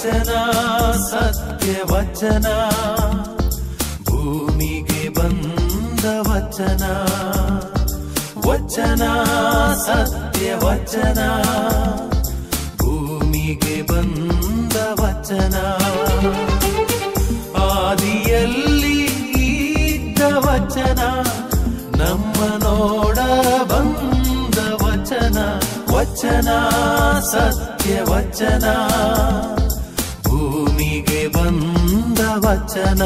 ವಚನ ಸತ್ಯ ವಚನ ಭೂಮಿಗೆ ಬಂದ ವಚನ ವಚನ ಸತ್ಯ ವಚನ ಭೂಮಿಗೆ ಬಂದ ವಚನ ಆದಿಯಲ್ಲಿ ಇದ್ದ ವಚನ ನಮ್ಮ ನೋಡ ಬಂದ ವಚನ ವಚನ ಸತ್ಯ ವಚನ ಭೂಮಿಗೆ ಬಂದ ವಚನ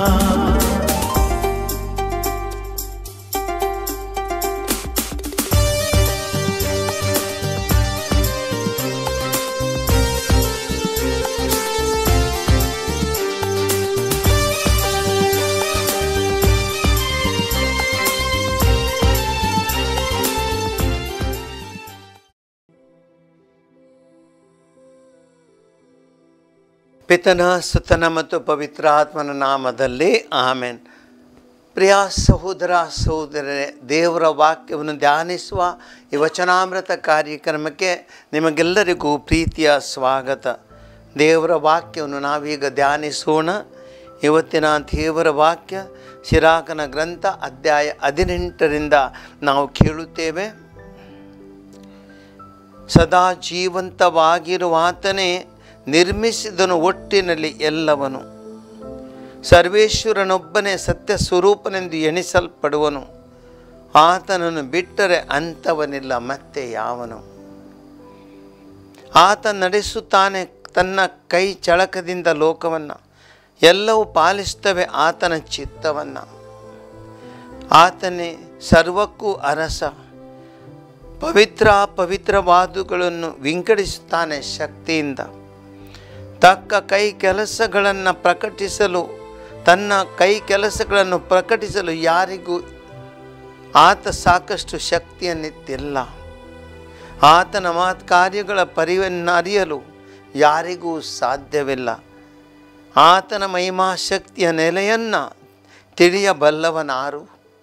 ಪಿತನ ಸುತನ ಮತ್ತು ಪವಿತ್ರ ಆತ್ಮನ ನಾಮದಲ್ಲಿ ಆಮೇನ್ ಪ್ರಿಯ ಸಹೋದರ ಸಹೋದರರೇ ದೇವರ ವಾಕ್ಯವನ್ನು ಧ್ಯಾನಿಸುವ ಈ ವಚನಾಮೃತ ಕಾರ್ಯಕ್ರಮಕ್ಕೆ ನಿಮಗೆಲ್ಲರಿಗೂ ಪ್ರೀತಿಯ ಸ್ವಾಗತ ದೇವರ ವಾಕ್ಯವನ್ನು ನಾವೀಗ ಧ್ಯಾನಿಸೋಣ ಇವತ್ತಿನ ದೇವರ ವಾಕ್ಯ ಶಿರಾಕನ ಗ್ರಂಥ ಅಧ್ಯಾಯ ಹದಿನೆಂಟರಿಂದ ನಾವು ಕೇಳುತ್ತೇವೆ ಸದಾ ಜೀವಂತವಾಗಿರುವಾತನೇ ನಿರ್ಮಿಸಿದನು ಒಟ್ಟಿನಲ್ಲಿ ಎಲ್ಲವನು ಸರ್ವೇಶ್ವರನೊಬ್ಬನೇ ಸತ್ಯ ಸ್ವರೂಪನೆಂದು ಎಣಿಸಲ್ಪಡುವನು ಆತನನ್ನು ಬಿಟ್ಟರೆ ಅಂಥವನಿಲ್ಲ ಮತ್ತೆ ಯಾವನು ಆತ ನಡೆಸುತ್ತಾನೆ ತನ್ನ ಕೈ ಚಳಕದಿಂದ ಲೋಕವನ್ನು ಎಲ್ಲವೂ ಪಾಲಿಸ್ತವೆ ಆತನ ಚಿತ್ತವನ್ನು ಆತನೇ ಸರ್ವಕ್ಕೂ ಅರಸ ಪವಿತ್ರ ಪವಿತ್ರವಾದುಗಳನ್ನು ವಿಂಗಡಿಸುತ್ತಾನೆ ಶಕ್ತಿಯಿಂದ ತಕ್ಕ ಕೈ ಕೆಲಸಗಳನ್ನು ಪ್ರಕಟಿಸಲು ತನ್ನ ಕೈ ಕೆಲಸಗಳನ್ನು ಪ್ರಕಟಿಸಲು ಯಾರಿಗೂ ಆತ ಸಾಕಷ್ಟು ಶಕ್ತಿಯನ್ನಿತ್ತಿಲ್ಲ ಆತನ ಮಾತ್ ಕಾರ್ಯಗಳ ಪರಿವನ್ನು ಅರಿಯಲು ಯಾರಿಗೂ ಸಾಧ್ಯವಿಲ್ಲ ಆತನ ಮಹಿಮಾ ಶಕ್ತಿಯ ನೆಲೆಯನ್ನು ತಿಳಿಯಬಲ್ಲವನಾರು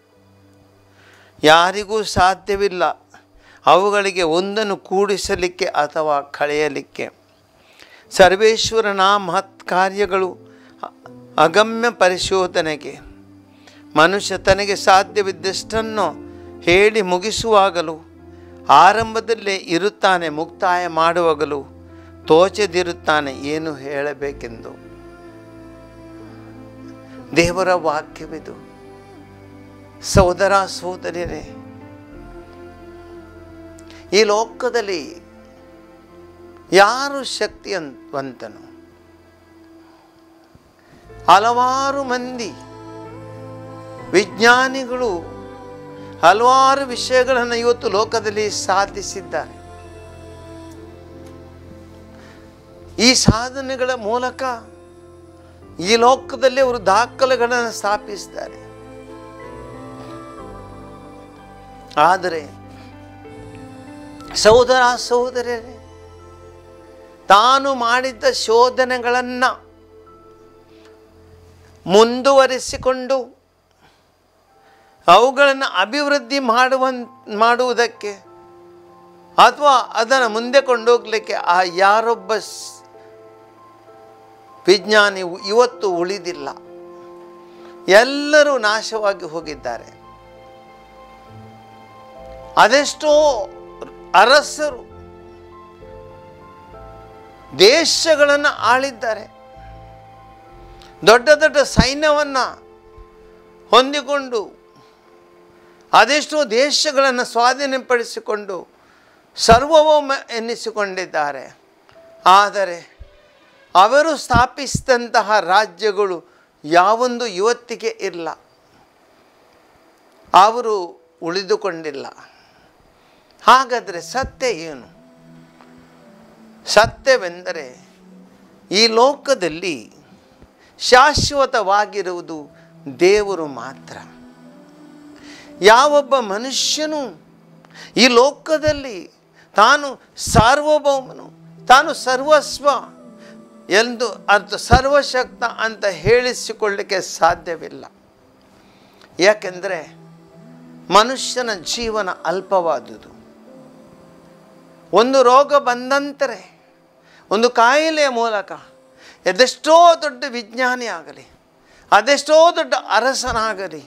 ಯಾರಿಗೂ ಸಾಧ್ಯವಿಲ್ಲ ಅವುಗಳಿಗೆ ಒಂದನ್ನು ಕೂಡಿಸಲಿಕ್ಕೆ ಅಥವಾ ಕಳೆಯಲಿಕ್ಕೆ ಸರ್ವೇಶ್ವರನ ಮಹತ್ ಕಾರ್ಯಗಳು ಅಗಮ್ಯ ಪರಿಶೋಧನೆಗೆ ಮನುಷ್ಯ ತನಗೆ ಸಾಧ್ಯವಿದ್ದಷ್ಟನ್ನು ಹೇಳಿ ಮುಗಿಸುವಾಗಲೂ ಆರಂಭದಲ್ಲೇ ಇರುತ್ತಾನೆ ಮುಕ್ತಾಯ ಮಾಡುವಾಗಲೂ ತೋಚದಿರುತ್ತಾನೆ ಏನು ಹೇಳಬೇಕೆಂದು ದೇವರ ವಾಕ್ಯವಿದು ಸೋದರ ಸೋದರಿಯರೇ ಈ ಲೋಕದಲ್ಲಿ ಯಾರು ಶಕ್ತಿಯಂತನು ಹಲವಾರು ಮಂದಿ ವಿಜ್ಞಾನಿಗಳು ಹಲವಾರು ವಿಷಯಗಳನ್ನು ಇವತ್ತು ಲೋಕದಲ್ಲಿ ಸಾಧಿಸಿದ್ದಾರೆ ಈ ಸಾಧನೆಗಳ ಮೂಲಕ ಈ ಲೋಕದಲ್ಲಿ ಅವರು ದಾಖಲೆಗಳನ್ನು ಸ್ಥಾಪಿಸಿದ್ದಾರೆ ಆದರೆ ಸಹೋದರ ಸಹೋದರರೇ ತಾನು ಮಾಡಿದ್ದ ಶೋಧನೆಗಳನ್ನು ಮುಂದುವರಿಸಿಕೊಂಡು ಅವುಗಳನ್ನು ಅಭಿವೃದ್ಧಿ ಮಾಡುವ ಮಾಡುವುದಕ್ಕೆ ಅಥವಾ ಅದನ್ನು ಮುಂದೆ ಕೊಂಡೋಗಲಿಕ್ಕೆ ಆ ಯಾರೊಬ್ಬ ಸ್- ವಿಜ್ಞಾನಿ ಇವತ್ತು ಉಳಿದಿಲ್ಲ ಎಲ್ಲರೂ ನಾಶವಾಗಿ ಹೋಗಿದ್ದಾರೆ ಅದೆಷ್ಟೋ ಅರಸರು ದೇಶಗಳನ್ನು ಆಳಿದ್ದಾರೆ ದೊಡ್ಡ ದೊಡ್ಡ ಸೈನ್ಯವನ್ನು ಹೊಂದಿಕೊಂಡು ಅದೆಷ್ಟೋ ದೇಶಗಳನ್ನು ಸ್ವಾಧೀನಪಡಿಸಿಕೊಂಡು ಸರ್ವಭೌಮ ಎನ್ನಿಸಿಕೊಂಡಿದ್ದಾರೆ ಆದರೆ ಅವರು ಸ್ಥಾಪಿಸಿದಂತಹ ರಾಜ್ಯಗಳು ಯಾವೊಂದು ಇವತ್ತಿಗೆ ಇಲ್ಲ ಅವರು ಉಳಿದುಕೊಂಡಿಲ್ಲ ಹಾಗಾದರೆ ಸತ್ಯ ಏನು ಸತ್ಯವೆಂದರೆ ಈ ಲೋಕದಲ್ಲಿ ಶಾಶ್ವತವಾಗಿರುವುದು ದೇವರು ಮಾತ್ರ ಯಾವೊಬ್ಬ ಮನುಷ್ಯನು ಈ ಲೋಕದಲ್ಲಿ ತಾನು ಸಾರ್ವಭೌಮನು ತಾನು ಸರ್ವಸ್ವ ಎಂದು ಅರ್ಥ ಸರ್ವಶಕ್ತ ಅಂತ ಹೇಳಿಸಿಕೊಳ್ಳಲಿಕ್ಕೆ ಸಾಧ್ಯವಿಲ್ಲ ಯಾಕೆಂದರೆ ಮನುಷ್ಯನ ಜೀವನ ಅಲ್ಪವಾದುದು ಒಂದು ರೋಗ ಬಂದಂತರೆ ಒಂದು ಕಾಯಿಲೆಯ ಮೂಲಕ ಅದೆಷ್ಟೋ ದೊಡ್ಡ ವಿಜ್ಞಾನಿ ಆಗಲಿ ಅದೆಷ್ಟೋ ದೊಡ್ಡ ಅರಸನಾಗಲಿ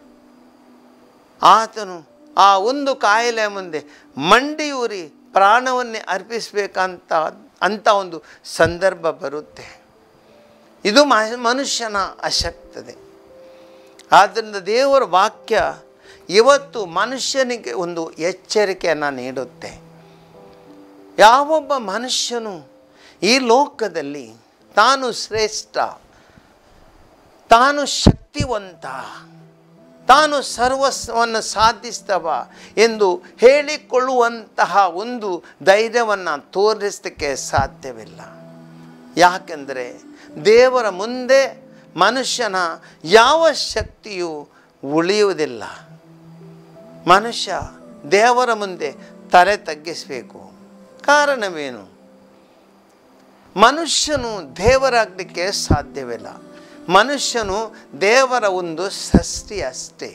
ಆತನು ಆ ಒಂದು ಕಾಯಿಲೆ ಮುಂದೆ ಮಂಡಿಯೂರಿ ಪ್ರಾಣವನ್ನೇ ಅರ್ಪಿಸಬೇಕಂತ ಅಂತ ಒಂದು ಸಂದರ್ಭ ಬರುತ್ತೆ ಇದು ಮ- ಮನುಷ್ಯನ ಅಶಕ್ತತೆ ಆದ್ದರಿಂದ ದೇವರ ವಾಕ್ಯ ಇವತ್ತು ಮನುಷ್ಯನಿಗೆ ಒಂದು ಎಚ್ಚರಿಕೆಯನ್ನು ನೀಡುತ್ತೆ ಯಾವೊಬ್ಬ ಮನುಷ್ಯನು ಈ ಲೋಕದಲ್ಲಿ ತಾನು ಶ್ರೇಷ್ಠ ತಾನು ಶಕ್ತಿವಂತ ತಾನು ಸರ್ವಸ್ವವನ್ನು ಸಾಧಿಸ್ತವ ಎಂದು ಹೇಳಿಕೊಳ್ಳುವಂತಹ ಒಂದು ಧೈರ್ಯವನ್ನು ತೋರಿಸಲಿಕ್ಕೆ ಸಾಧ್ಯವಿಲ್ಲ ಯಾಕೆಂದರೆ ದೇವರ ಮುಂದೆ ಮನುಷ್ಯನ ಯಾವ ಶಕ್ತಿಯೂ ಉಳಿಯುವುದಿಲ್ಲ ಮನುಷ್ಯ ದೇವರ ಮುಂದೆ ತಲೆ ತಗ್ಗಿಸಬೇಕು ಕಾರಣವೇನು ಮನುಷ್ಯನು ದೇವರಾಗಲಿಕ್ಕೆ ಸಾಧ್ಯವಿಲ್ಲ ಮನುಷ್ಯನು ದೇವರ ಒಂದು ಸೃಷ್ಟಿ ಅಷ್ಟೇ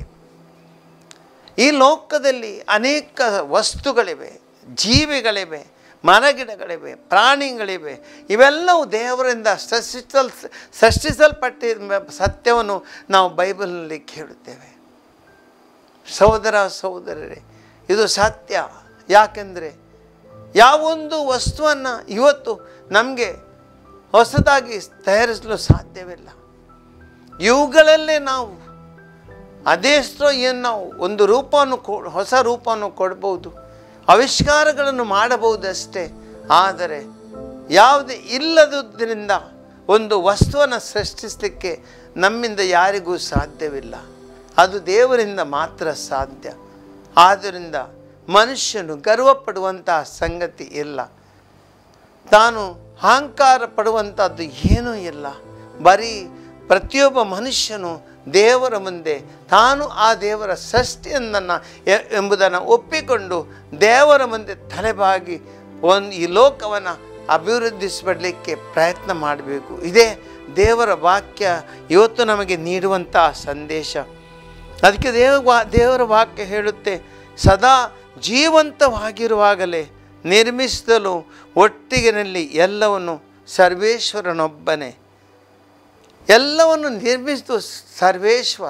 ಈ ಲೋಕದಲ್ಲಿ ಅನೇಕ ವಸ್ತುಗಳಿವೆ ಜೀವಿಗಳಿವೆ ಮರಗಿಡಗಳಿವೆ ಪ್ರಾಣಿಗಳಿವೆ ಇವೆಲ್ಲವೂ ದೇವರಿಂದ ಸೃಷ್ಟಿಸಲ್ ಸೃಷ್ಟಿಸಲ್ಪಟ್ಟಿರುವ ಸತ್ಯವನ್ನು ನಾವು ಬೈಬಲ್ನಲ್ಲಿ ಕೇಳುತ್ತೇವೆ ಸಹೋದರ ಸಹೋದರರೇ ಇದು ಸತ್ಯ ಯಾಕೆಂದರೆ ಯಾವೊಂದು ವಸ್ತುವನ್ನು ಇವತ್ತು ನಮಗೆ ಹೊಸದಾಗಿ ತಯಾರಿಸಲು ಸಾಧ್ಯವಿಲ್ಲ ಇವುಗಳಲ್ಲೇ ನಾವು ಅದೆಷ್ಟೋ ಏನು ನಾವು ಒಂದು ರೂಪವನ್ನು ಕೊ ಹೊಸ ರೂಪವನ್ನು ಕೊಡ್ಬೋದು ಆವಿಷ್ಕಾರಗಳನ್ನು ಮಾಡಬಹುದಷ್ಟೇ ಆದರೆ ಯಾವುದೇ ಇಲ್ಲದುದರಿಂದ ಒಂದು ವಸ್ತುವನ್ನು ಸೃಷ್ಟಿಸಲಿಕ್ಕೆ ನಮ್ಮಿಂದ ಯಾರಿಗೂ ಸಾಧ್ಯವಿಲ್ಲ ಅದು ದೇವರಿಂದ ಮಾತ್ರ ಸಾಧ್ಯ ಆದ್ದರಿಂದ ಮನುಷ್ಯನು ಗರ್ವಪಡುವಂತಹ ಸಂಗತಿ ಇಲ್ಲ ತಾನು ಅಹಂಕಾರ ಪಡುವಂಥದ್ದು ಏನೂ ಇಲ್ಲ ಬರೀ ಪ್ರತಿಯೊಬ್ಬ ಮನುಷ್ಯನು ದೇವರ ಮುಂದೆ ತಾನು ಆ ದೇವರ ಸೃಷ್ಟಿಯೊಂದನ್ನು ಎ- ಎಂಬುದನ್ನು ಒಪ್ಪಿಕೊಂಡು ದೇವರ ಮುಂದೆ ತಲೆಬಾಗಿ ಒಂದು ಈ ಲೋಕವನ್ನು ಅಭಿವೃದ್ಧಿಸಬಡಲಿಕ್ಕೆ ಪ್ರಯತ್ನ ಮಾಡಬೇಕು ಇದೇ ದೇವರ ವಾಕ್ಯ ಇವತ್ತು ನಮಗೆ ನೀಡುವಂತಹ ಸಂದೇಶ ಅದಕ್ಕೆ ದೇವ ವಾ- ದೇವರ ವಾಕ್ಯ ಹೇಳುತ್ತೆ ಸದಾ ಜೀವಂತವಾಗಿರುವಾಗಲೇ ನಿರ್ಮಿಸಿದಲು ಒಟ್ಟಿಗಿನಲ್ಲಿ ಎಲ್ಲವನ್ನು ಸರ್ವೇಶ್ವರನೊಬ್ಬನೇ ಎಲ್ಲವನ್ನು ನಿರ್ಮಿಸಿದ ಸರ್ವೇಶ್ವರ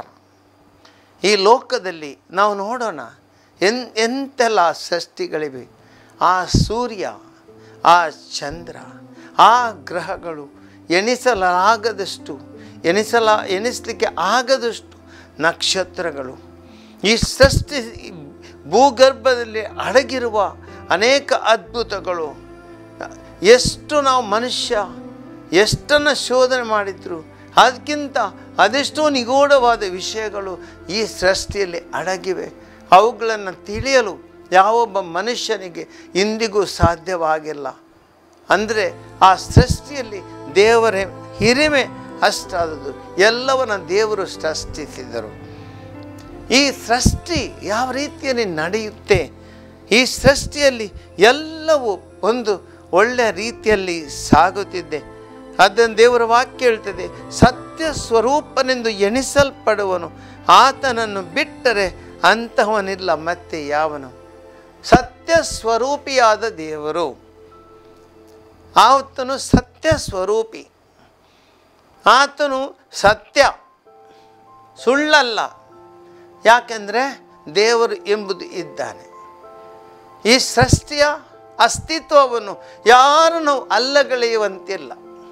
ಈ ಲೋಕದಲ್ಲಿ ನಾವು ನೋಡೋಣ ಎನ್ ಎಂತೆಲ್ಲ ಸೃಷ್ಟಿಗಳಿವೆ ಆ ಸೂರ್ಯ ಆ ಚಂದ್ರ ಆ ಗ್ರಹಗಳು ಎಣಿಸಲಾಗದಷ್ಟು ಎಣಿಸಲ ಎಣಿಸಲಿಕ್ಕೆ ಆಗದಷ್ಟು ನಕ್ಷತ್ರಗಳು ಈ ಸೃಷ್ಟಿ ಭೂಗರ್ಭದಲ್ಲಿ ಅಡಗಿರುವ ಅನೇಕ ಅದ್ಭುತಗಳು ಎಷ್ಟು ನಾವು ಮನುಷ್ಯ ಎಷ್ಟನ್ನು ಶೋಧನೆ ಮಾಡಿದ್ರು ಅದಕ್ಕಿಂತ ಅದೆಷ್ಟೋ ನಿಗೂಢವಾದ ವಿಷಯಗಳು ಈ ಸೃಷ್ಟಿಯಲ್ಲಿ ಅಡಗಿವೆ ಅವುಗಳನ್ನು ತಿಳಿಯಲು ಯಾವೊಬ್ಬ ಮನುಷ್ಯನಿಗೆ ಇಂದಿಗೂ ಸಾಧ್ಯವಾಗಿಲ್ಲ ಅಂದರೆ ಆ ಸೃಷ್ಟಿಯಲ್ಲಿ ದೇವರ ಹಿರಿಮೆ ಅಷ್ಟಾದದು ಎಲ್ಲವನ್ನ ದೇವರು ಸೃಷ್ಟಿಸಿದರು ಈ ಸೃಷ್ಟಿ ಯಾವ ರೀತಿಯಲ್ಲಿ ನಡೆಯುತ್ತೆ ಈ ಸೃಷ್ಟಿಯಲ್ಲಿ ಎಲ್ಲವೂ ಒಂದು ಒಳ್ಳೆಯ ರೀತಿಯಲ್ಲಿ ಸಾಗುತ್ತಿದೆ ಅದನ್ನು ದೇವರ ವಾಕ್ಯ ಹೇಳ್ತದೆ ಸತ್ಯ ಸ್ವರೂಪನೆಂದು ಎಣಿಸಲ್ಪಡುವನು ಆತನನ್ನು ಬಿಟ್ಟರೆ ಅಂತಹವನಿಲ್ಲ ಮತ್ತೆ ಯಾವನು ಸತ್ಯ ಸ್ವರೂಪಿಯಾದ ದೇವರು ಆತನು ಸತ್ಯ ಸ್ವರೂಪಿ ಆತನು ಸತ್ಯ ಸುಳ್ಳಲ್ಲ ಯಾಕೆಂದರೆ ದೇವರು ಎಂಬುದು ಇದ್ದಾನೆ ಈ ಸೃಷ್ಟಿಯ ಅಸ್ತಿತ್ವವನ್ನು ಯಾರು ನಾವು ಅಲ್ಲಗಳೆಯುವಂತಿಲ್ಲ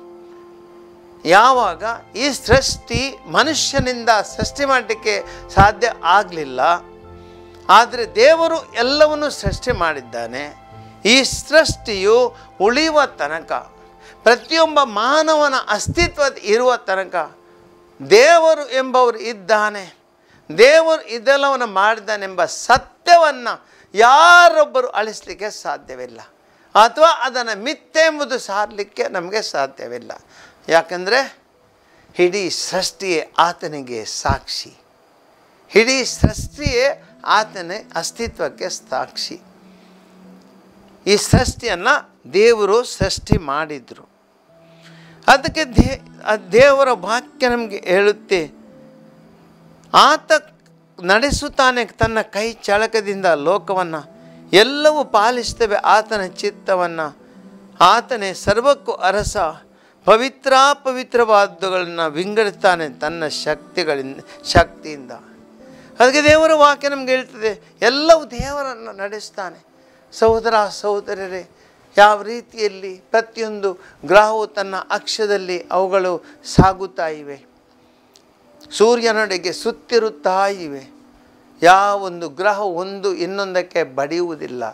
ಯಾವಾಗ ಈ ಸೃಷ್ಟಿ ಮನುಷ್ಯನಿಂದ ಸೃಷ್ಟಿ ಮಾಡಲಿಕ್ಕೆ ಸಾಧ್ಯ ಆಗಲಿಲ್ಲ ಆದರೆ ದೇವರು ಎಲ್ಲವನ್ನು ಸೃಷ್ಟಿ ಮಾಡಿದ್ದಾನೆ ಈ ಸೃಷ್ಟಿಯು ಉಳಿಯುವ ತನಕ ಪ್ರತಿಯೊಬ್ಬ ಮಾನವನ ಅಸ್ತಿತ್ವ ಇರುವ ತನಕ ದೇವರು ಎಂಬವರು ಇದ್ದಾನೆ ದೇವರು ಇದೆಲ್ಲವನ್ನು ಮಾಡಿದ್ದಾನೆಂಬ ಸತ್ಯವನ್ನು ಯಾರೊಬ್ಬರು ಅಳಿಸಲಿಕ್ಕೆ ಸಾಧ್ಯವಿಲ್ಲ ಅಥವಾ ಅದನ್ನು ಮಿಥ್ಯೆ ಎಂಬುದು ಸಾರಲಿಕ್ಕೆ ನಮಗೆ ಸಾಧ್ಯವಿಲ್ಲ ಯಾಕಂದರೆ ಇಡೀ ಸೃಷ್ಟಿಯೇ ಆತನಿಗೆ ಸಾಕ್ಷಿ ಇಡೀ ಸೃಷ್ಟಿಯೇ ಆತನ ಅಸ್ತಿತ್ವಕ್ಕೆ ಸಾಕ್ಷಿ ಈ ಸೃಷ್ಟಿಯನ್ನು ದೇವರು ಸೃಷ್ಟಿ ಮಾಡಿದರು ಅದಕ್ಕೆ ದೇ ಆ ದೇವರ ವಾಕ್ಯ ನಮಗೆ ಹೇಳುತ್ತೆ ಆತ ನಡೆಸುತ್ತಾನೆ ತನ್ನ ಕೈ ಚಳಕದಿಂದ ಲೋಕವನ್ನು ಎಲ್ಲವೂ ಪಾಲಿಸ್ತೇವೆ ಆತನ ಚಿತ್ತವನ್ನು ಆತನೇ ಸರ್ವಕ್ಕೂ ಅರಸ ಪವಿತ್ರ ಪವಿತ್ರವಾದಗಳನ್ನು ವಿಂಗಡಿಸ್ತಾನೆ ತನ್ನ ಶಕ್ತಿಗಳಿಂದ ಶಕ್ತಿಯಿಂದ ಅದಕ್ಕೆ ದೇವರ ವಾಕ್ಯ ನಮ್ಗೆ ಹೇಳ್ತದೆ ಎಲ್ಲವೂ ದೇವರನ್ನು ನಡೆಸ್ತಾನೆ ಸಹೋದರ ಸಹೋದರರೇ ಯಾವ ರೀತಿಯಲ್ಲಿ ಪ್ರತಿಯೊಂದು ಗ್ರಹವು ತನ್ನ ಅಕ್ಷದಲ್ಲಿ ಅವುಗಳು ಸಾಗುತ್ತಾ ಇವೆ ಸೂರ್ಯನಡೆಗೆ ಸುತ್ತಿರುತ್ತಾ ಇವೆ ಯಾವೊಂದು ಗ್ರಹ ಒಂದು ಇನ್ನೊಂದಕ್ಕೆ ಬಡಿಯುವುದಿಲ್ಲ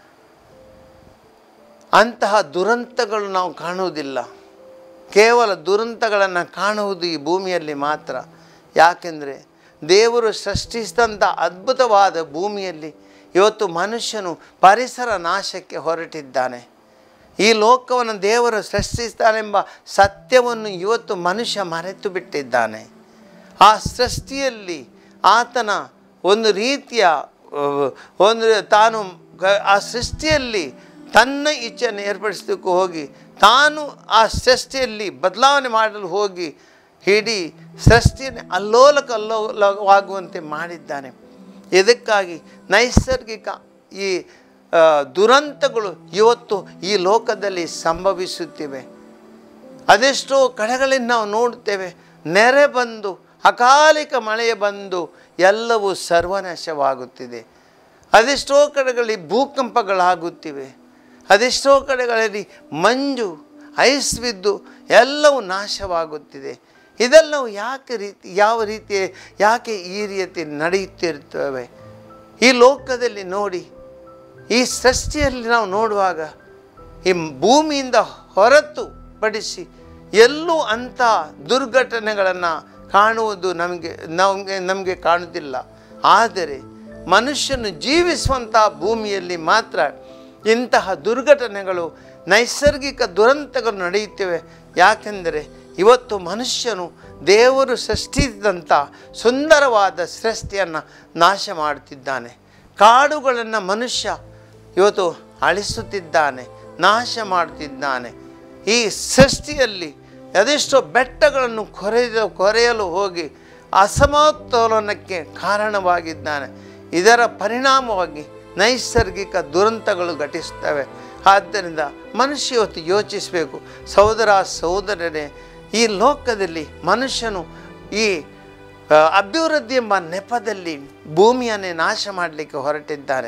ಅಂತಹ ದುರಂತಗಳು ನಾವು ಕಾಣುವುದಿಲ್ಲ ಕೇವಲ ದುರಂತಗಳನ್ನು ಕಾಣುವುದು ಈ ಭೂಮಿಯಲ್ಲಿ ಮಾತ್ರ ಯಾಕೆಂದರೆ ದೇವರು ಸೃಷ್ಟಿಸಿದಂಥ ಅದ್ಭುತವಾದ ಭೂಮಿಯಲ್ಲಿ ಇವತ್ತು ಮನುಷ್ಯನು ಪರಿಸರ ನಾಶಕ್ಕೆ ಹೊರಟಿದ್ದಾನೆ ಈ ಲೋಕವನ್ನು ದೇವರು ಸೃಷ್ಟಿಸ್ತಾನೆಂಬ ಸತ್ಯವನ್ನು ಇವತ್ತು ಮನುಷ್ಯ ಮರೆತು ಬಿಟ್ಟಿದ್ದಾನೆ ಆ ಸೃಷ್ಟಿಯಲ್ಲಿ ಆತನ ಒಂದು ರೀತಿಯ ಅಹ್, ಒಂದು ತಾನು ಗ- ಆ ಸೃಷ್ಟಿಯಲ್ಲಿ ತನ್ನ ಇಚ್ಛೆಯನ್ನು ಏರ್ಪಡಿಸಲಿಕ್ಕೆ ಹೋಗಿ ತಾನು ಆ ಸೃಷ್ಟಿಯಲ್ಲಿ ಬದಲಾವಣೆ ಮಾಡಲು ಹೋಗಿ ಇಡೀ ಸೃಷ್ಟಿಯನ್ನು ಅಲ್ಲೋಲ ಕಲ್ಲೋಲವಾಗುವಂತೆ ಮಾಡಿದ್ದಾನೆ ಇದಕ್ಕಾಗಿ ನೈಸರ್ಗಿಕ ಈ ಆ, ದುರಂತಗಳು ಇವತ್ತು ಈ ಲೋಕದಲ್ಲಿ ಸಂಭವಿಸುತ್ತಿವೆ ಅದೆಷ್ಟೋ ಕಡೆಗಳಲ್ಲಿ ನಾವು ನೋಡುತ್ತೇವೆ ನೆರೆ ಬಂದು ಅಕಾಲಿಕ ಮಳೆ ಬಂದು ಎಲ್ಲವೂ ಸರ್ವನಾಶವಾಗುತ್ತಿದೆ ಅದೆಷ್ಟೋ ಕಡೆಗಳಲ್ಲಿ ಭೂಕಂಪಗಳಾಗುತ್ತಿವೆ ಅದೆಷ್ಟೋ ಕಡೆಗಳಲ್ಲಿ ಮಂಜು ಐಸ್ ಬಿದ್ದು ಎಲ್ಲವೂ ನಾಶವಾಗುತ್ತಿದೆ ಇದೆಲ್ಲವೂ ಯಾಕೆ ರೀತಿ ಯಾವ ರೀತಿ ಯಾಕೆ ಈ ರೀತಿ ನಡೆಯುತ್ತಿರ್ತವೆ ಈ ಲೋಕದಲ್ಲಿ ನೋಡಿ ಈ ಸೃಷ್ಟಿಯಲ್ಲಿ ನಾವು ನೋಡುವಾಗ ಈ ಭೂಮಿಯಿಂದ ಹೊರತು ಪಡಿಸಿ ಎಲ್ಲೂ ಅಂಥ ದುರ್ಘಟನೆಗಳನ್ನು ಕಾಣುವುದು ನಮಗೆ ನಮಗೆ ನಮಗೆ ಕಾಣುವುದಿಲ್ಲ ಆದರೆ ಮನುಷ್ಯನು ಜೀವಿಸುವಂಥ ಭೂಮಿಯಲ್ಲಿ ಮಾತ್ರ ಇಂತಹ ದುರ್ಘಟನೆಗಳು ನೈಸರ್ಗಿಕ ದುರಂತಗಳು ನಡೆಯುತ್ತವೆ ಯಾಕೆಂದರೆ ಇವತ್ತು ಮನುಷ್ಯನು ದೇವರು ಸೃಷ್ಟಿಸಿದಂಥ ಸುಂದರವಾದ ಸೃಷ್ಟಿಯನ್ನು ನಾಶ ಮಾಡುತ್ತಿದ್ದಾನೆ ಕಾಡುಗಳನ್ನು ಮನುಷ್ಯ ಇವತ್ತು ಅಳಿಸುತ್ತಿದ್ದಾನೆ ನಾಶ ಮಾಡುತ್ತಿದ್ದಾನೆ ಈ ಸೃಷ್ಟಿಯಲ್ಲಿ ಅದೆಷ್ಟೋ ಬೆಟ್ಟಗಳನ್ನು ಕೊರೆದ ಕೊರೆಯಲು ಹೋಗಿ ಅಸಮತೋಲನಕ್ಕೆ ಕಾರಣವಾಗಿದ್ದಾನೆ ಇದರ ಪರಿಣಾಮವಾಗಿ ನೈಸರ್ಗಿಕ ದುರಂತಗಳು ಘಟಿಸುತ್ತವೆ ಆದ್ದರಿಂದ ಮನುಷ್ಯ ಇವತ್ತು ಯೋಚಿಸಬೇಕು ಸಹೋದರ ಸಹೋದರರೇ ಈ ಲೋಕದಲ್ಲಿ ಮನುಷ್ಯನು ಈ ಆ, ಅಭಿವೃದ್ಧಿ ಎಂಬ ನೆಪದಲ್ಲಿ ಭೂಮಿಯನ್ನೇ ನಾಶ ಮಾಡಲಿಕ್ಕೆ ಹೊರಟಿದ್ದಾನೆ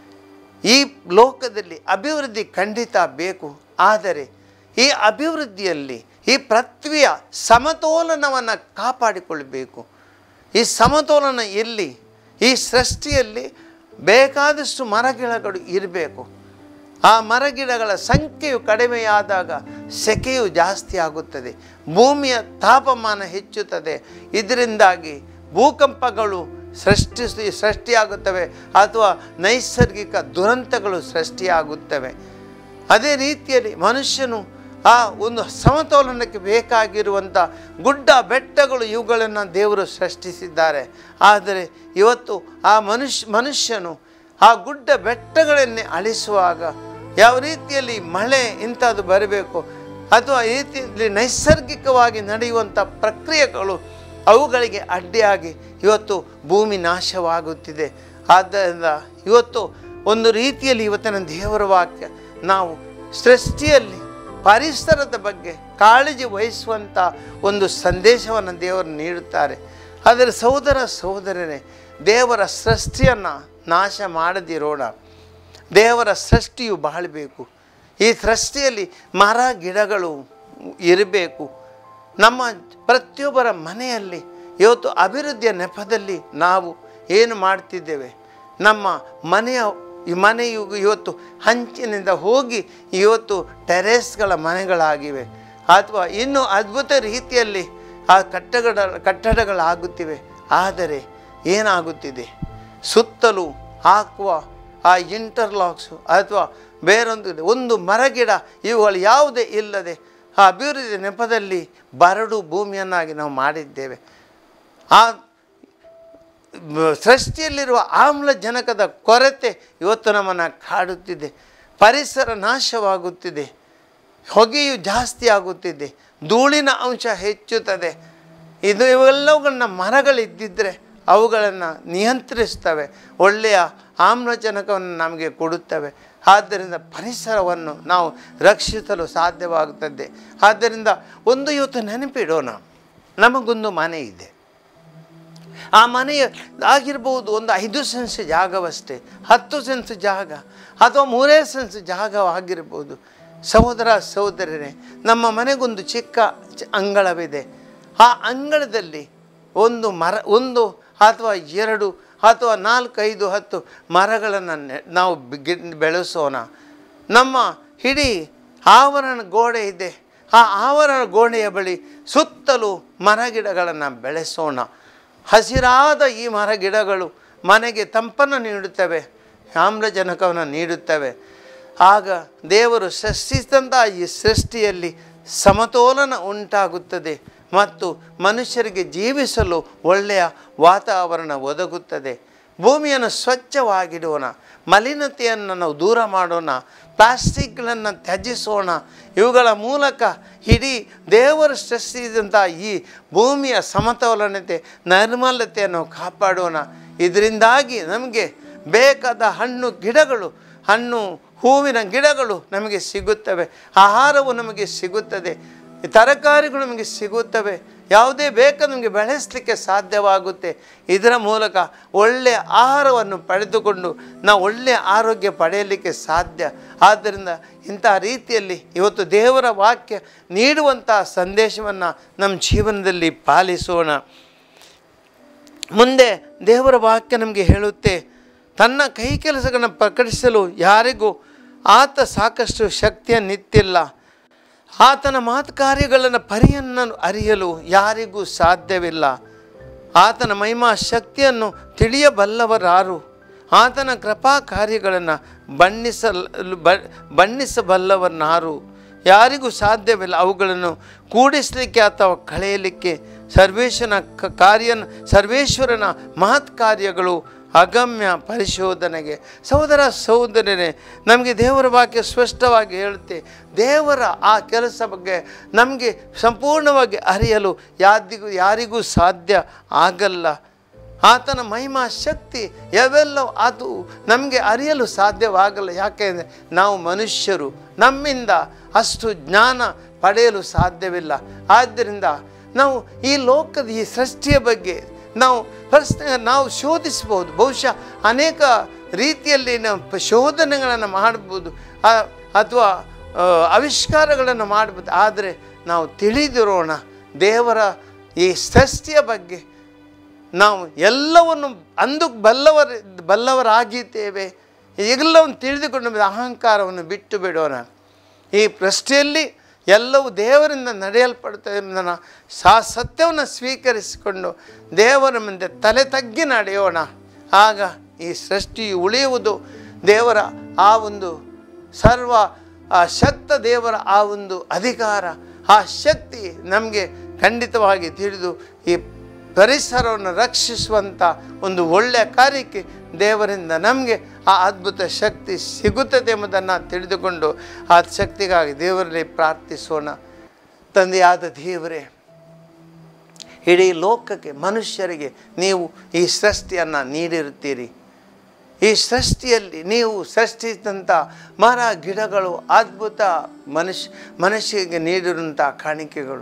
ಈ ಲೋಕದಲ್ಲಿ ಅಭಿವೃದ್ಧಿ ಖಂಡಿತ ಬೇಕು ಆದರೆ ಈ ಅಭಿವೃದ್ಧಿಯಲ್ಲಿ ಈ ಪೃಥ್ವಿಯ ಸಮತೋಲನವನ್ನು ಕಾಪಾಡಿಕೊಳ್ಳಬೇಕು ಈ ಸಮತೋಲನ ಎಲ್ಲಿ ಈ ಸೃಷ್ಟಿಯಲ್ಲಿ ಬೇಕಾದಷ್ಟು ಮರಗಿಡಗಳು ಇರಬೇಕು ಆ ಮರಗಿಡಗಳ ಸಂಖ್ಯೆಯು ಕಡಿಮೆಯಾದಾಗ ಸೆಕೆಯು ಜಾಸ್ತಿ ಆಗುತ್ತದೆ ಭೂಮಿಯ ತಾಪಮಾನ ಹೆಚ್ಚುತ್ತದೆ ಇದರಿಂದಾಗಿ ಭೂಕಂಪಗಳು ಸೃಷ್ಟಿಸಿ ಸೃಷ್ಟಿಯಾಗುತ್ತವೆ ಅಥವಾ ನೈಸರ್ಗಿಕ ದುರಂತಗಳು ಸೃಷ್ಟಿಯಾಗುತ್ತವೆ ಅದೇ ರೀತಿಯಲ್ಲಿ ಮನುಷ್ಯನು ಆ ಒಂದು ಸಮತೋಲನಕ್ಕೆ ಬೇಕಾಗಿರುವಂಥ ಗುಡ್ಡ ಬೆಟ್ಟಗಳು ಇವುಗಳನ್ನು ದೇವರು ಸೃಷ್ಟಿಸಿದ್ದಾರೆ ಆದರೆ ಇವತ್ತು ಆ ಮನುಷ್ಯ ಮನುಷ್ಯನು ಆ ಗುಡ್ಡ ಬೆಟ್ಟಗಳನ್ನೇ ಅಳಿಸುವಾಗ ಯಾವ ರೀತಿಯಲ್ಲಿ ಮಳೆ ಇಂಥದ್ದು ಬರಬೇಕು ಅಥವಾ ಈ ರೀತಿಯಲ್ಲಿ ನೈಸರ್ಗಿಕವಾಗಿ ನಡೆಯುವಂಥ ಪ್ರಕ್ರಿಯೆಗಳು ಅವುಗಳಿಗೆ ಅಡ್ಡಿಯಾಗಿ ಇವತ್ತು ಭೂಮಿ ನಾಶವಾಗುತ್ತಿದೆ ಆದ್ದರಿಂದ ಇವತ್ತು ಒಂದು ರೀತಿಯಲ್ಲಿ ಇವತ್ತಿನ ದೇವರ ವಾಕ್ಯ ನಾವು ಸೃಷ್ಟಿಯಲ್ಲಿ ಪರಿಸರದ ಬಗ್ಗೆ ಕಾಳಜಿ ವಹಿಸುವಂಥ ಒಂದು ಸಂದೇಶವನ್ನು ದೇವರು ನೀಡುತ್ತಾರೆ ಆದರೆ ಸಹೋದರ ಸಹೋದರರೇ ದೇವರ ಸೃಷ್ಟಿಯನ್ನು ನಾಶ ಮಾಡದಿರೋಣ ದೇವರ ಸೃಷ್ಟಿಯು ಬಾಳಬೇಕು ಈ ಸೃಷ್ಟಿಯಲ್ಲಿ ಮರ ಗಿಡಗಳು ಇರಬೇಕು ನಮ್ಮ ಪ್ರತಿಯೊಬ್ಬರ ಮನೆಯಲ್ಲಿ ಇವತ್ತು ಅಭಿವೃದ್ಧಿಯ ನೆಪದಲ್ಲಿ ನಾವು ಏನು ಮಾಡ್ತಿದ್ದೇವೆ ನಮ್ಮ ಮನೆಯ ಈ ಮನೆಯು ಇವತ್ತು ಹಂಚಿನಿಂದ ಹೋಗಿ ಇವತ್ತು ಟೆರೇಸ್ಗಳ ಮನೆಗಳಾಗಿವೆ ಅಥವಾ ಇನ್ನೂ ಅದ್ಭುತ ರೀತಿಯಲ್ಲಿ ಆ ಕಟ್ಟಡ ಕಟ್ಟಡಗಳಾಗುತ್ತಿವೆ ಆದರೆ ಏನಾಗುತ್ತಿದೆ ಸುತ್ತಲೂ ಹಾಕುವ ಆ ಇಂಟರ್ಲಾಕ್ಸು ಅಥವಾ ಬೇರೊಂದು ಇದೆ. ಒಂದು ಮರಗಿಡ ಇವುಗಳು ಯಾವುದೇ ಇಲ್ಲದೆ ಆ ಅಭಿವೃದ್ಧಿ ನೆಪದಲ್ಲಿ ಬರಡು ಭೂಮಿಯನ್ನಾಗಿ ನಾವು ಮಾಡಿದ್ದೇವೆ ಆ ಬ- ಸೃಷ್ಟಿಯಲ್ಲಿರುವ ಆಮ್ಲಜನಕದ ಕೊರತೆ ಇವತ್ತು ನಮ್ಮನ್ನು ಕಾಡುತ್ತಿದೆ ಪರಿಸರ ನಾಶವಾಗುತ್ತಿದೆ ಹೊಗೆಯು ಜಾಸ್ತಿ ಆಗುತ್ತಿದೆ ಧೂಳಿನ ಅಂಶ ಹೆಚ್ಚುತ್ತದೆ ಇದು ಇವೆಲ್ಲವುಗಳನ್ನ ಮರಗಳಿದ್ದಿದ್ದರೆ ಅವುಗಳನ್ನು ನಿಯಂತ್ರಿಸ್ತವೆ ಒಳ್ಳೆಯ ಆಮ್ಲಜನಕವನ್ನು ನಮಗೆ ಕೊಡುತ್ತವೆ ಆದ್ದರಿಂದ ಪರಿಸರವನ್ನು ನಾವು ರಕ್ಷಿಸಲು ಸಾಧ್ಯವಾಗುತ್ತದೆ ಆದ್ದರಿಂದ ಒಂದು ಇವತ್ತು ನೆನಪಿಡೋಣ ನಮಗೊಂದು ಮನೆ ಇದೆ ಆ ಮನೆಯ ಆಗಿರ್ಬೋದು ಒಂದು ಐದು ಸೆನ್ಸ್ ಜಾಗವಷ್ಟೇ ಹತ್ತು ಸೆನ್ಸ್ ಜಾಗ ಅಥವಾ ಮೂರೇ ಸೆನ್ಸ್ ಜಾಗವಾಗಿರ್ಬೋದು ಸಹೋದರ ಸಹೋದರರೇ ನಮ್ಮ ಮನೆಗೊಂದು ಚಿಕ್ಕ ಚ- ಅಂಗಳವಿದೆ ಆ ಅಂಗಳದಲ್ಲಿ ಒಂದು ಮರ ಒಂದು ಅಥವಾ ಎರಡು ಅಥವಾ ನಾಲ್ಕೈದು ಹತ್ತು ಮರಗಳನ್ನು ನೆ- ನಾವು ಬಿ- ಗಿ- ಬೆಳೆಸೋಣ ನಮ್ಮ ಇಡೀ ಆವರಣ ಗೋಡೆ ಇದೆ ಆ ಆವರಣ ಗೋಡೆಯ ಬಳಿ ಸುತ್ತಲೂ ಮರಗಿಡಗಳನ್ನು ಬೆಳೆಸೋಣ ಹಸಿರಾದ ಈ ಮರ ಗಿಡಗಳು ಮನೆಗೆ ತಂಪನ್ನು ನೀಡುತ್ತವೆ ಆಮ್ಲಜನಕವನ್ನು ನೀಡುತ್ತವೆ ಆಗ ದೇವರು ಸೃಷ್ಟಿಸಿದಂಥ ಈ ಸೃಷ್ಟಿಯಲ್ಲಿ ಸಮತೋಲನ ಉಂಟಾಗುತ್ತದೆ ಮತ್ತು ಮನುಷ್ಯರಿಗೆ ಜೀವಿಸಲು ಒಳ್ಳೆಯ ವಾತಾವರಣ ಒದಗುತ್ತದೆ ಭೂಮಿಯನ್ನು ಸ್ವಚ್ಛವಾಗಿಡೋಣ ಮಲಿನತೆಯನ್ನು ನಾವು ದೂರ ಮಾಡೋಣ ಪ್ಲಾಸ್ಟಿಕ್ಗಳನ್ನು ತ್ಯಜಿಸೋಣ ಇವುಗಳ ಮೂಲಕ ಇಡೀ ದೇವರು ಸೃಷ್ಟಿಸಿದಂಥ ಈ ಭೂಮಿಯ ಸಮತೋಲನತೆ ನೈರ್ಮಲ್ಯತೆಯನ್ನು ಕಾಪಾಡೋಣ ಇದರಿಂದಾಗಿ ನಮಗೆ ಬೇಕಾದ ಹಣ್ಣು ಗಿಡಗಳು ಹಣ್ಣು ಹೂವಿನ ಗಿಡಗಳು ನಮಗೆ ಸಿಗುತ್ತವೆ ಆಹಾರವು ನಮಗೆ ಸಿಗುತ್ತದೆ ತರಕಾರಿಗಳು ನಮಗೆ ಸಿಗುತ್ತವೆ ಯಾವುದೇ ಬೇಕಾದ ನಮಗೆ ಬೆಳೆಸಲಿಕ್ಕೆ ಸಾಧ್ಯವಾಗುತ್ತೆ ಇದರ ಮೂಲಕ ಒಳ್ಳೆಯ ಆಹಾರವನ್ನು ಪಡೆದುಕೊಂಡು ನಾವು ಒಳ್ಳೆಯ ಆರೋಗ್ಯ ಪಡೆಯಲಿಕ್ಕೆ ಸಾಧ್ಯ ಆದ್ದರಿಂದ ಇಂಥ ರೀತಿಯಲ್ಲಿ ಇವತ್ತು ದೇವರ ವಾಕ್ಯ ನೀಡುವಂಥ ಸಂದೇಶವನ್ನು ನಮ್ಮ ಜೀವನದಲ್ಲಿ ಪಾಲಿಸೋಣ ಮುಂದೆ ದೇವರ ವಾಕ್ಯ ನಮಗೆ ಹೇಳುತ್ತೆ ತನ್ನ ಕೈ ಕೆಲಸಗಳನ್ನು ಪ್ರಕಟಿಸಲು ಯಾರಿಗೂ ಆತ ಸಾಕಷ್ಟು ಶಕ್ತಿಯನ್ನಿತ್ತಿಲ್ಲ ಆತನ ಮಾತು ಕಾರ್ಯಗಳನ್ನು ಪರಿಯನ್ನು ಅರಿಯಲು ಯಾರಿಗೂ ಸಾಧ್ಯವಿಲ್ಲ ಆತನ ಮಹಿಮಾ ಶಕ್ತಿಯನ್ನು ತಿಳಿಯಬಲ್ಲವರಾರು ಆತನ ಕೃಪಾ ಕಾರ್ಯಗಳನ್ನು ಬಣ್ಣಿಸಲು ಬ ಬಣ್ಣಿಸಬಲ್ಲವನಾರು ಯಾರಿಗೂ ಸಾಧ್ಯವಿಲ್ಲ ಅವುಗಳನ್ನು ಕೂಡಿಸಲಿಕ್ಕೆ ಅಥವಾ ಕಳೆಯಲಿಕ್ಕೆ ಸರ್ವೇಶ್ವರನ ಕ- ಕಾರ್ಯ ಸರ್ವೇಶ್ವರನ ಮಹತ್ ಕಾರ್ಯಗಳು ಅಗಮ್ಯ ಪರಿಶೋಧನೆಗೆ ಸಹೋದರ ಸಹೋದರರೇ ನಮಗೆ ದೇವರ ವಾಕ್ಯ ಸ್ಪಷ್ಟವಾಗಿ ಹೇಳುತ್ತೆ ದೇವರ ಆ ಕೆಲಸ ಬಗ್ಗೆ ನಮಗೆ ಸಂಪೂರ್ಣವಾಗಿ ಅರಿಯಲು ಯಾರಿಗೂ ಯಾರಿಗೂ ಸಾಧ್ಯ ಆಗಲ್ಲ ಆತನ ಮಹಿಮಾ ಶಕ್ತಿ ಯಾವೆಲ್ಲ ಅದು ನಮಗೆ ಅರಿಯಲು ಸಾಧ್ಯವಾಗಲ್ಲ ಯಾಕೆಂದರೆ ನಾವು ಮನುಷ್ಯರು ನಮ್ಮಿಂದ ಅಷ್ಟು ಜ್ಞಾನ ಪಡೆಯಲು ಸಾಧ್ಯವಿಲ್ಲ ಆದ್ದರಿಂದ ನಾವು ಈ ಲೋಕದ ಈ ಸೃಷ್ಟಿಯ ಬಗ್ಗೆ ನಾವು ಪ್ರಶ್ನೆ ನಾವು ಶೋಧಿಸ್ಬೋದು ಬಹುಶಃ ಅನೇಕ ರೀತಿಯಲ್ಲಿ ನಾವು ಪ- ಶೋಧನೆಗಳನ್ನು ಮಾಡ್ಬೋದು ಆ- ಅಥವಾ ಆ, ಆವಿಷ್ಕಾರಗಳನ್ನು ಮಾಡ್ಬೋದು ಆದರೆ ನಾವು ತಿಳಿದಿರೋಣ ದೇವರ ಈ ಸೃಷ್ಟಿಯ ಬಗ್ಗೆ ನಾವು ಎಲ್ಲವನ್ನು ಅಂದು ಬಲ್ಲವರ ಬಲ್ಲವರಾಗಿದ್ದೇವೆ ಎಲ್ಲವನ್ನು ತಿಳಿದುಕೊಂಡು ಅಹಂಕಾರವನ್ನು ಬಿಟ್ಟು ಬಿಡೋಣ ಈ ಪ್ರಶ್ನೆಯಲ್ಲಿ ಎಲ್ಲವೂ ದೇವರಿಂದ ನಡೆಯಲ್ಪಡುತ್ತದೆ ಎಂಬುದನ್ನು ಸಾ ಸತ್ಯವನ್ನು ಸ್ವೀಕರಿಸಿಕೊಂಡು ದೇವರ ಮುಂದೆ ತಲೆ ತಗ್ಗಿ ನಡೆಯೋಣ ಆಗ ಈ ಸೃಷ್ಟಿಯು ಉಳಿಯುವುದು ದೇವರ ಆ ಒಂದು ಸರ್ವ ಆ ಶಕ್ತ ದೇವರ ಆ ಒಂದು ಅಧಿಕಾರ ಆ ಶಕ್ತಿ ನಮಗೆ ಖಂಡಿತವಾಗಿ ತಿಳಿದು ಈ ಪರಿಸರವನ್ನು ರಕ್ಷಿಸುವಂಥ ಒಂದು ಒಳ್ಳೆಯ ಕಾರ್ಯಕ್ಕೆ ದೇವರಿಂದ ನಮಗೆ ಆ ಅದ್ಭುತ ಶಕ್ತಿ ಸಿಗುತ್ತದೆ ಎಂಬುದನ್ನು ತಿಳಿದುಕೊಂಡು ಆ ಶಕ್ತಿಗಾಗಿ ದೇವರಲ್ಲಿ ಪ್ರಾರ್ಥಿಸೋಣ ತಂದೆಯಾದ ದೇವರೇ ಇಡೀ ಲೋಕಕ್ಕೆ ಮನುಷ್ಯರಿಗೆ ನೀವು ಈ ಸೃಷ್ಟಿಯನ್ನು ನೀಡಿರುತ್ತೀರಿ ಈ ಸೃಷ್ಟಿಯಲ್ಲಿ ನೀವು ಸೃಷ್ಟಿಸಿದಂಥ ಮರ ಗಿಡಗಳು ಅದ್ಭುತ ಮನುಷ್ಯ ಮನುಷ್ಯರಿಗೆ ನೀಡಿರುವಂಥ ಕಾಣಿಕೆಗಳು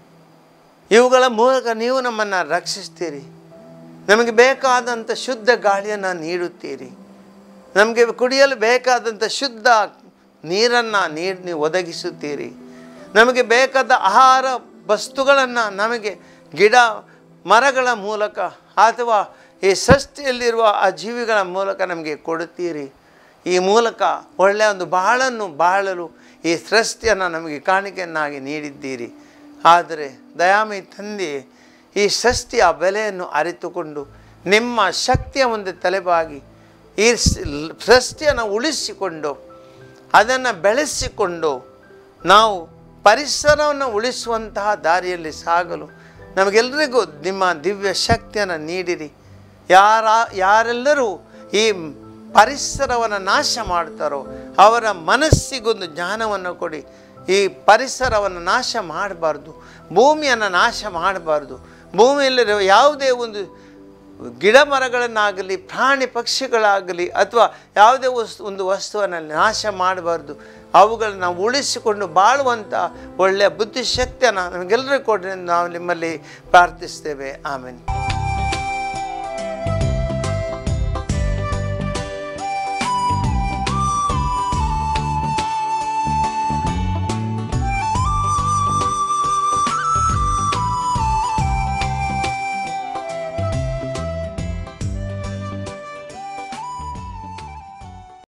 ಇವುಗಳ ಮೂಲಕ ನೀವು ನಮ್ಮನ್ನು ರಕ್ಷಿಸ್ತೀರಿ ನಮಗೆ ಬೇಕಾದಂಥ ಶುದ್ಧ ಗಾಳಿಯನ್ನು ನೀಡುತ್ತೀರಿ ನಮಗೆ ಕುಡಿಯಲು ಬೇಕಾದಂಥ ಶುದ್ಧ ನೀರನ್ನು ನೀರು ನೀವು ಒದಗಿಸುತ್ತೀರಿ ನಮಗೆ ಬೇಕಾದ ಆಹಾರ ವಸ್ತುಗಳನ್ನು ನಮಗೆ ಗಿಡ ಮರಗಳ ಮೂಲಕ ಅಥವಾ ಈ ಸೃಷ್ಟಿಯಲ್ಲಿರುವ ಆ ಜೀವಿಗಳ ಮೂಲಕ ನಮಗೆ ಕೊಡುತ್ತೀರಿ ಈ ಮೂಲಕ ಒಳ್ಳೆಯ ಒಂದು ಬಾಳನ್ನು ಬಾಳಲು ಈ ಸೃಷ್ಟಿಯನ್ನು ನಮಗೆ ಕಾಣಿಕೆಯನ್ನಾಗಿ ನೀಡಿದ್ದೀರಿ ಆದರೆ ದಯಾಮಿ ತಂದೆ ಈ ಸೃಷ್ಟಿಯ ಬೆಲೆಯನ್ನು ಅರಿತುಕೊಂಡು ನಿಮ್ಮ ಶಕ್ತಿಯ ಮುಂದೆ ತಲೆಬಾಗಿ ಈ ಸ್- ಸೃಷ್ಟಿಯನ್ನು ಉಳಿಸಿಕೊಂಡು ಅದನ್ನು ಬೆಳೆಸಿಕೊಂಡು ನಾವು ಪರಿಸರವನ್ನು ಉಳಿಸುವಂತಹ ದಾರಿಯಲ್ಲಿ ಸಾಗಲು ನಮಗೆಲ್ಲರಿಗೂ ನಿಮ್ಮ ದಿವ್ಯ ಶಕ್ತಿಯನ್ನು ನೀಡಿರಿ ಯಾರ ಯಾರೆಲ್ಲರೂ ಈ ಪರಿಸರವನ್ನು ನಾಶ ಮಾಡ್ತಾರೋ ಅವರ ಮನಸ್ಸಿಗೊಂದು ಜ್ಞಾನವನ್ನು ಕೊಡಿ ಈ ಪರಿಸರವನ್ನು ನಾಶ ಮಾಡಬಾರ್ದು ಭೂಮಿಯನ್ನು ನಾಶ ಮಾಡಬಾರ್ದು ಭೂಮಿಯಲ್ಲಿರುವ ಯಾವುದೇ ಒಂದು ಗಿಡ ಮರಗಳನ್ನಾಗಲಿ ಪ್ರಾಣಿ ಪಕ್ಷಿಗಳಾಗಲಿ ಅಥವಾ ಯಾವುದೇ ವಸ್ತು ಒಂದು ವಸ್ತುವನ್ನು ನಾಶ ಮಾಡಬಾರ್ದು ಅವುಗಳನ್ನ ನಾವು ಉಳಿಸಿಕೊಂಡು ಬಾಳುವಂಥ ಒಳ್ಳೆಯ ಬುದ್ಧಿಶಕ್ತಿಯನ್ನು ನಮಗೆಲ್ಲರಿಗೂ ಕೊಡ್ರಿ ಎಂದು ನಾವು ನಿಮ್ಮಲ್ಲಿ ಪ್ರಾರ್ಥಿಸ್ತೇವೆ ಆಮೇಲೆ